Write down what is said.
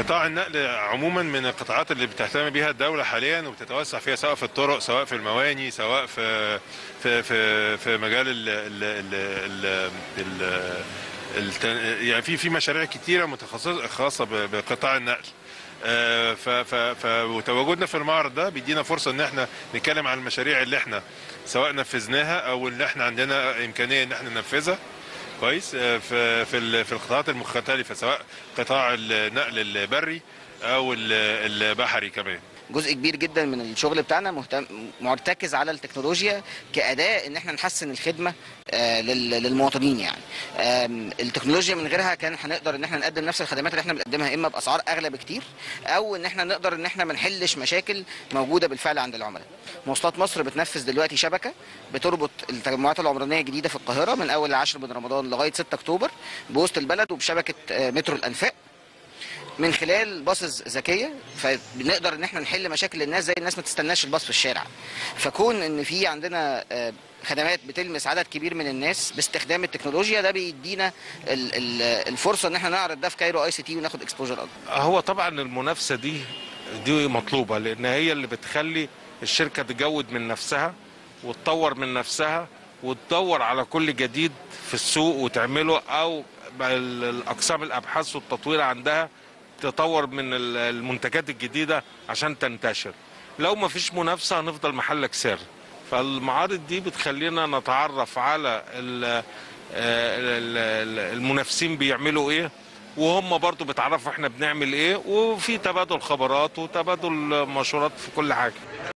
قطاع النقل عموما من القطاعات اللي بتهتم بيها الدوله حاليا وبتتوسع فيها سواء في الطرق سواء في المواني سواء في في في, في مجال ال ال ال ال ال الت- يعني في في مشاريع كتيره متخصصه خاصه ب- بقطاع النقل آه، ف ف ف وتواجدنا في المعرض ده بيدينا فرصه ان احنا نتكلم عن المشاريع اللي احنا سواء نفذناها او اللي احنا عندنا امكانيه ان احنا ننفذها كويس آه، في في ال- في القطاعات المختلفه سواء قطاع النقل البري او ال- البحري كمان جزء كبير جدا من الشغل بتاعنا مهتم مرتكز على التكنولوجيا كأداة ان احنا نحسن الخدمة آه، لل- للمواطنين يعني آم، التكنولوجيا من غيرها كان هنقدر ان احنا نقدم نفس الخدمات اللي احنا بنقدمها اما باسعار اغلى بكتير او ان احنا نقدر ان احنا ما نحلش مشاكل موجودة بالفعل عند العملاء مواصلات مصر بتنفذ دلوقتي شبكة بتربط التجمعات العمرانية الجديدة في القاهرة من اول 10 من رمضان لغاية 6 اكتوبر بوسط البلد وبشبكة آه، مترو الانفاق من خلال باصز ذكيه فبنقدر ان احنا نحل مشاكل الناس زي الناس ما تستناش الباص في الشارع فكون ان في عندنا آه، خدمات بتلمس عدد كبير من الناس باستخدام التكنولوجيا ده بيدينا ال- ال- الفرصه ان احنا نعرض ده في كايرو اي سي تي وناخد اكسبوجر اكبر هو طبعا المنافسه دي دي مطلوبه لان هي اللي بتخلي الشركه تجود من نفسها وتطور من نفسها وتدور على كل جديد في السوق وتعمله او ال- الاقسام الابحاث والتطوير عندها تطور من ال- المنتجات الجديده عشان تنتشر لو ما فيش منافسه هنفضل محلك سر فالمعارض دي بتخلينا نتعرف على ال- ال- ال- المنافسين بيعملوا ايه وهم برضو بيتعرفوا احنا بنعمل ايه وفي تبادل خبرات وتبادل مشورات في كل حاجه